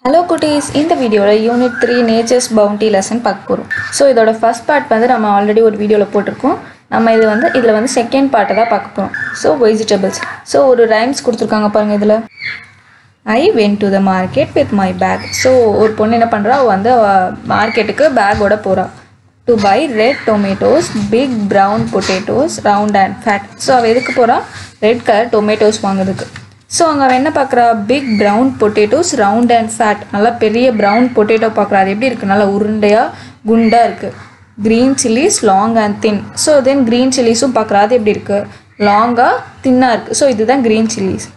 Hello குட்டீஸ் இந்த வீடியோவில் unit three nature's bounty lesson பார்க்க போகிறோம் ஸோ இதோட ஃபர்ஸ்ட் பார்ட் வந்து நம்ம ஆல்ரெடி ஒரு வீடியோவில் போட்டிருக்கோம் நம்ம இது வந்து இதில் வந்து செகண்ட் பார்ட்டை தான் பார்க்க போகிறோம் ஸோ வெஜிடபிள்ஸ் ஸோ ஒரு ரைம்ஸ் கொடுத்துருக்காங்க பாருங்கள் இதில் I went to the market with my bag so ஒரு பொண்ணு என்ன பண்ணுறா அவள் வந்து மார்க்கெட்டுக்கு பேக்கோட போகிறா to buy red tomatoes big brown potatoes round and fat so அவள் எதுக்கு போகிறா ரெட் கலர் டொமேட்டோஸ் வாங்குறதுக்கு ஸோ அங்கே அவள் என்ன பார்க்குறா big brown potatoes round and fat நல்லா பெரிய ப்ரௌன் பொட்டேட்டோ பார்க்குறா அது எப்படி இருக்குது நல்லா உருண்டையாக குண்டாக இருக்குது green chillies long and thin so then green சில்லிஸும் பார்க்குறா அது எப்படி இருக்குது லாங்காக தின்னாக இருக்குது ஸோ இதுதான் green chillies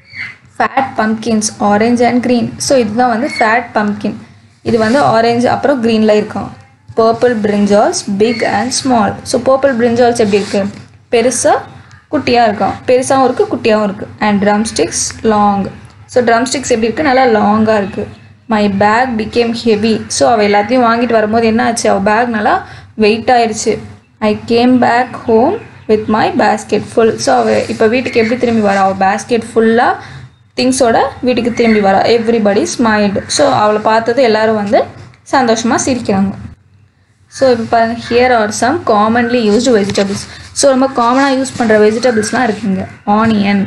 fat pumpkins orange and green so இதுதான் வந்து ஃபேட் பம்கின் இது வந்து ஆரஞ்சு அப்புறம் க்ரீனில் இருக்கும் purple brinjals big and small so purple brinjals எப்படி இருக்குது பெருசாக குட்டியாக இருக்கும் பெருசாகவும் இருக்குது குட்டியாகவும் இருக்குது and drumsticks long so drumsticks எப்படி இருக்குது நல்லா லாங்காக இருக்குது my bag became heavy so அவள் எல்லாத்தையும் வாங்கிட்டு வரும்போது என்ன ஆச்சு அவள் பேக் நல்லா வெயிட் ஆயிடுச்சு I came back home with my basket full so அவள் இப்போ வீட்டுக்கு எப்படி திரும்பி வரா அவள் பேஸ்கெட் ஃபுல்லாக திங்ஸோட வீட்டுக்கு திரும்பி வரா எவ்ரிபடி ஸ்மைல்டு ஸோ அவளை பார்த்தது எல்லாரும் வந்து சந்தோஷமாக சிரிக்கிறாங்க ஸோ இப்போ பாருங்கள் here are some commonly used vegetables so ரொம்ப காமனாக யூஸ் பண்ணுற வெஜிடபிள்ஸ்லாம் இருக்குங்க ஆனியன்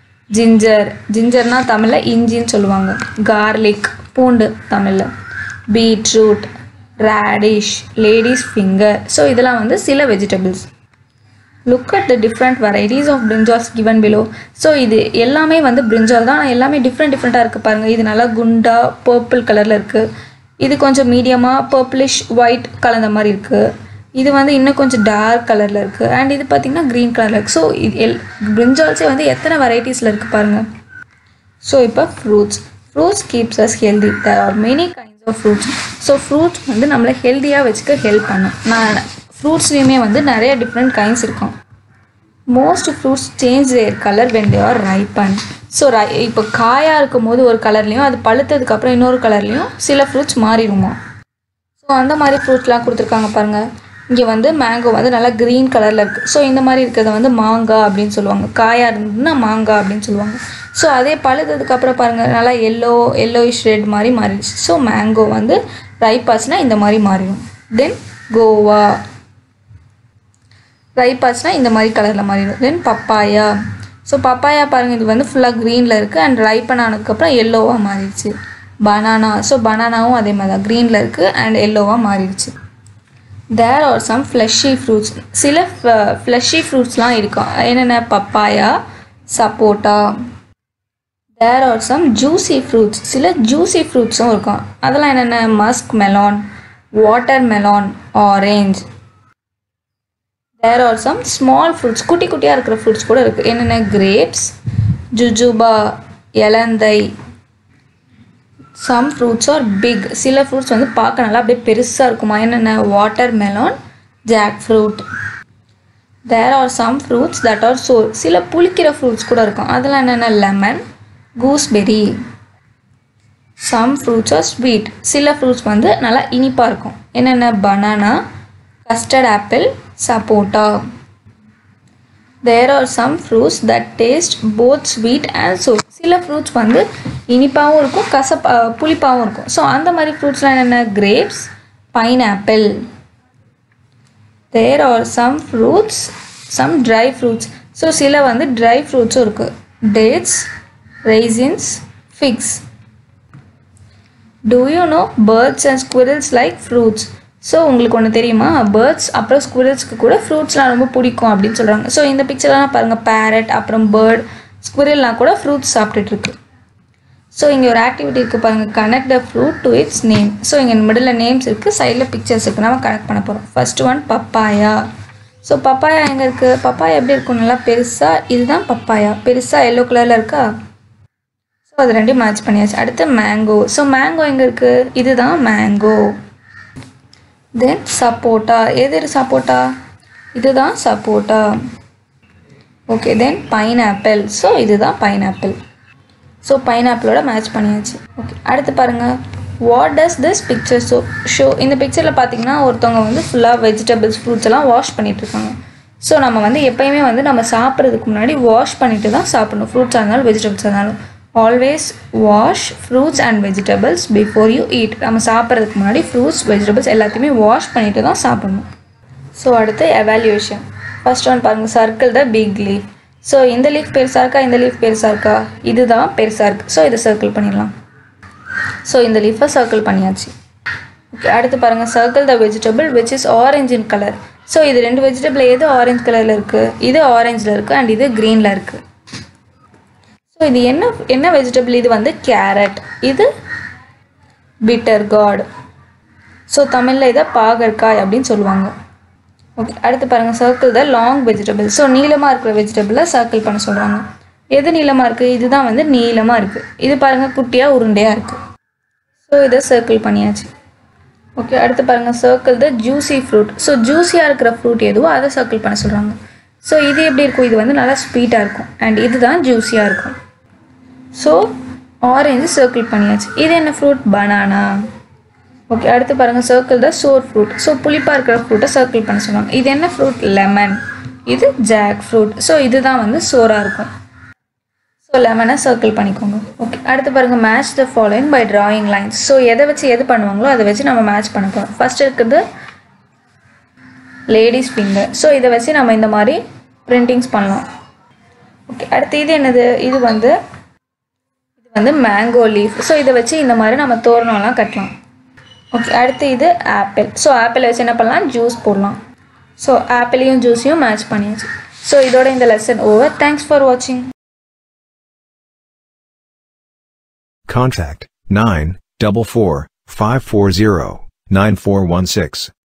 ஜிஞ்சர் ஜிஞ்சர்னால் தமிழில் இஞ்சின்னு சொல்லுவாங்க கார்லிக் பூண்டு தமிழில் beetroot radish ladies finger so இதெல்லாம் வந்து சில vegetables look at the different varieties of brinjals given below so இது எல்லாமே வந்து பிரிஞ்சால் தான் ஆனால் எல்லாமே டிஃப்ரெண்ட் டிஃப்ரெண்ட்டாக இருக்குது பாருங்கள் இது நல்லா குண்டா பர்பிள் கலரில் இருக்குது இது கொஞ்சம் மீடியமாக பர்பிளிஷ் ஒயிட் கலந்த மாதிரி இருக்குது இது வந்து இன்னும் கொஞ்சம் டார்க் கலரில் இருக்குது அண்ட் இது பார்த்திங்கன்னா க்ரீன் கலரில் இருக்குது ஸோ இது எல் பிரிஞ்சால்ஸே வந்து எத்தனை வெரைட்டிஸில் இருக்குது பாருங்கள் ஸோ இப்போ fruits fruits keeps us healthy there are many kinds of fruits so fruits வந்து நம்மளை ஹெல்த்தியாக வச்சுக்க ஹெல்ப் பண்ணும் நான் ஃப்ரூட்ஸ்லேயுமே வந்து நிறைய டிஃப்ரெண்ட் கைண்ட்ஸ் இருக்கும் most fruits change their colour when they are ripen so ரை இப்போ காயாக இருக்கும் போது ஒரு கலர்லேயும் அது பழுத்ததுக்கப்புறம் இன்னொரு கலர்லேயும் சில ஃப்ரூட்ஸ் மாறிடுமா ஸோ அந்த மாதிரி ஃப்ரூட்ஸ்லாம் கொடுத்துருக்காங்க பாருங்கள் இங்கே வந்து மேங்கோ வந்து நல்லா க்ரீன் கலரில் இருக்குது ஸோ இந்த மாதிரி இருக்கிறத வந்து மாங்காய் அப்படின்னு சொல்லுவாங்க காயாக இருந்ததுன்னா மாங்காய் அப்படின்னு சொல்லுவாங்க ஸோ அதே பழுத்ததுக்கப்புறம் பாருங்கள் நல்லா எல்லோ எல்லோயிஷ் ரெட் மாதிரி மாறிடுச்சு ஸோ மேங்கோ வந்து ரைப்பாஸ்னால் இந்த மாதிரி மாறிடும் தென் கோவா ரைப்பாஸ்னால் இந்த மாதிரி கலரில் மாறிடும் தென் பப்பாயா ஸோ பப்பாயா பாருங்கள் இது வந்து ஃபுல்லாக க்ரீனில் இருக்குது அண்ட் ரைப்பன் ஆனதுக்கப்புறம் எல்லோவாக மாறிடுச்சு பனானா ஸோ பனானாவும் அதே மாதிரி தான் க்ரீனில் இருக்குது அண்ட் எல்லோவாக மாறிடுச்சு there are some fleshy fruits சில ஃப்ளஷி ஃப்ரூட்ஸ்லாம் இருக்கும் என்னென்ன papaya sapota there are some juicy fruits சில ஜூசி ஃப்ரூட்ஸும் இருக்கும் அதெல்லாம் என்னென்ன musk melon water melon orange there are some small fruits குட்டி குட்டியாக இருக்கிற ஃப்ரூட்ஸ் கூட இருக்குது என்னென்ன கிரேப்ஸ் ஜுஜுபா இலந்தை சம் ஃப்ரூட்ஸ் ஆர் பிக் சில ஃப்ரூட்ஸ் வந்து பார்க்க நல்லா அப்படியே பெருசாக இருக்குமா என்னென்ன water melon jack fruit there are some fruits that are sour சில புளிக்கிற ஃப்ரூட்ஸ் கூட இருக்கும் அதெல்லாம் என்னென்ன lemon gooseberry some fruits are sweet சில ஃப்ரூட்ஸ் வந்து நல்லா இனிப்பாக இருக்கும் என்னென்ன banana custard apple sapota there are some fruits that taste both sweet and sour சில ஃப்ரூட்ஸ் வந்து இனிப்பாகவும் இருக்கும் கசப்பா புளிப்பாகவும் இருக்கும் ஸோ அந்த மாதிரி ஃப்ரூட்ஸ்லாம் என்னென்ன grapes pineapple there are some fruits some dry fruits so சில வந்து ட்ரை ஃப்ரூட்ஸும் இருக்குது dates raisins figs do you know birds and squirrels like fruits so உங்களுக்கு ஒன்று தெரியுமா பேர்ட்ஸ் அப்புறம் ஸ்குவிரல்ஸ்க்கு கூட ஃப்ரூட்ஸ்லாம் ரொம்ப பிடிக்கும் அப்படின்னு சொல்கிறாங்க ஸோ இந்த பிக்சர்லாம் பாருங்கள் பேரட் அப்புறம் பேர்ட் ஸ்குவிரல்லாம் கூட ஃப்ரூட்ஸ் சாப்பிட்டுட்ருக்கு ஸோ இங்கே ஒரு ஆக்டிவிட்டி இருக்குது பாருங்கள் connect the fruit to its name so இங்கே மிடில் நேம்ஸ் இருக்குது சைடில் பிக்சர்ஸ் இருக்குது நம்ம கனெக்ட் பண்ண போகிறோம் first one papaya so papaya எங்கே இருக்குது பப்பாயா எப்படி இருக்கும் நல்லா பெருசாக இதுதான் பப்பாயா பெருசாக எல்லோ கலரில் இருக்கா ஸோ அது ரெண்டையும் மேட்ச் பண்ணியாச்சு அடுத்து மேங்கோ ஸோ மேங்கோ எங்கே இருக்குது இதுதான் மேங்கோ தென் சப்போட்டா எது சப்போட்டா இதுதான் sapota okay then pineapple so இதுதான் பைனாப்பிள் ஸோ பைனாப்பிளோட மேட்ச் பண்ணியாச்சு ஓகே அடுத்து பாருங்கள் what does this picture show show இந்த பிக்சரில் பார்த்தீங்கன்னா ஒருத்தவங்க வந்து ஃபுல்லாக வெஜிடபிள்ஸ் ஃப்ரூட்ஸ் எல்லாம் வாஷ் பண்ணிகிட்ருக்காங்க ஸோ நம்ம வந்து எப்பயுமே வந்து நம்ம சாப்பிட்றதுக்கு முன்னாடி வாஷ் பண்ணிட்டு தான் சாப்பிடணும் ஃப்ரூட்ஸாக இருந்தாலும் வெஜிடபிள்ஸாக இருந்தாலும் always wash fruits and vegetables before you eat நம்ம சாப்பிட்றதுக்கு முன்னாடி ஃப்ரூட்ஸ் வெஜிடபிள்ஸ் எல்லாத்தையுமே வாஷ் பண்ணிட்டு தான் சாப்பிடணும் ஸோ அடுத்து எவாலுவேஷன் ஃபர்ஸ்ட் ஒன் பாருங்கள் circle the big leaf so இந்த லீஃப் பெருசாக இருக்கா இந்த லீஃப் பெருசாக இருக்கா இதுதான் பெருசாக இருக்குது ஸோ இதை சர்க்கிள் பண்ணிடலாம் ஸோ இந்த லீஃபை சர்க்கிள் பண்ணியாச்சு ஓகே அடுத்து பாருங்கள் circle the vegetable which is orange in colour so இது ரெண்டு வெஜிடபிள் எது ஆரஞ்சு கலரில் இருக்குது இது ஆரஞ்சில் இருக்குது அண்ட் இது க்ரீனில் இருக்குது ஸோ இது என்ன என்ன வெஜிடபிள் இது வந்து கேரட் இது பிட்டர் காட் ஸோ தமிழில் இதை பாகற்காய் அப்படின்னு சொல்லுவாங்க ஓகே அடுத்து பாருங்கள் circle the long vegetable so நீளமாக இருக்கிற வெஜிடபிளை சர்க்கிள் பண்ண சொல்கிறாங்க எது நீளமாக இருக்குது இதுதான் வந்து நீளமாக இருக்குது இது பாருங்கள் குட்டியாக உருண்டையாக இருக்குது ஸோ இதை சர்க்கிள் பண்ணியாச்சு ஓகே அடுத்து பாருங்கள் circle the juicy fruit so ஜூஸியாக இருக்கிற ஃப்ரூட் எதுவோ அதை சர்க்கிள் பண்ண சொல்கிறாங்க ஸோ இது எப்படி இருக்கும் இது வந்து நல்லா ஸ்வீட்டாக இருக்கும் அண்ட் இதுதான் ஜூஸியாக இருக்கும் ஸோ ஆரஞ்சு சர்க்கிள் பண்ணியாச்சு இது என்ன ஃப்ரூட் பனானா ஓகே அடுத்து பாருங்கள் circle the sour fruit so புளிப்பாக இருக்கிற ஃப்ரூட்டை சர்க்கிள் பண்ண சொல்லுவாங்க இது என்ன ஃப்ரூட் லெமன் இது ஜாக் ஃப்ரூட் ஸோ இதுதான் வந்து சோராக இருக்கும் ஸோ லெமனை சர்க்கிள் பண்ணிக்கோங்க ஓகே அடுத்து பாருங்கள் match the following by drawing lines so எதை வச்சு எது பண்ணுவாங்களோ அதை வச்சு நம்ம மேட்ச் பண்ண போகிறோம் ஃபர்ஸ்ட் இருக்கிறது லேடிஸ் ஃபிங்கர் ஸோ இதை வச்சு நம்ம இந்த மாதிரி பிரிண்டிங்ஸ் பண்ணலாம் ஓகே அடுத்து இது என்னது இது வந்து இது வந்து மேங்கோ லீஃப் ஸோ இதை வச்சு இந்த மாதிரி நம்ம தோரணம்லாம் கட்டலாம் ஓகே அடுத்து இது ஆப்பிள் ஸோ ஆப்பிளை வச்சு என்ன பண்ணலாம் ஜூஸ் போடலாம் ஸோ ஆப்பிளையும் ஜூஸையும் மேட்ச் பண்ணியாச்சு ஸோ இதோட இந்த லெசன் ஓவர் தேங்க்ஸ் ஃபார் வாட்சிங் Contact 9 double four five four zero nine four one six.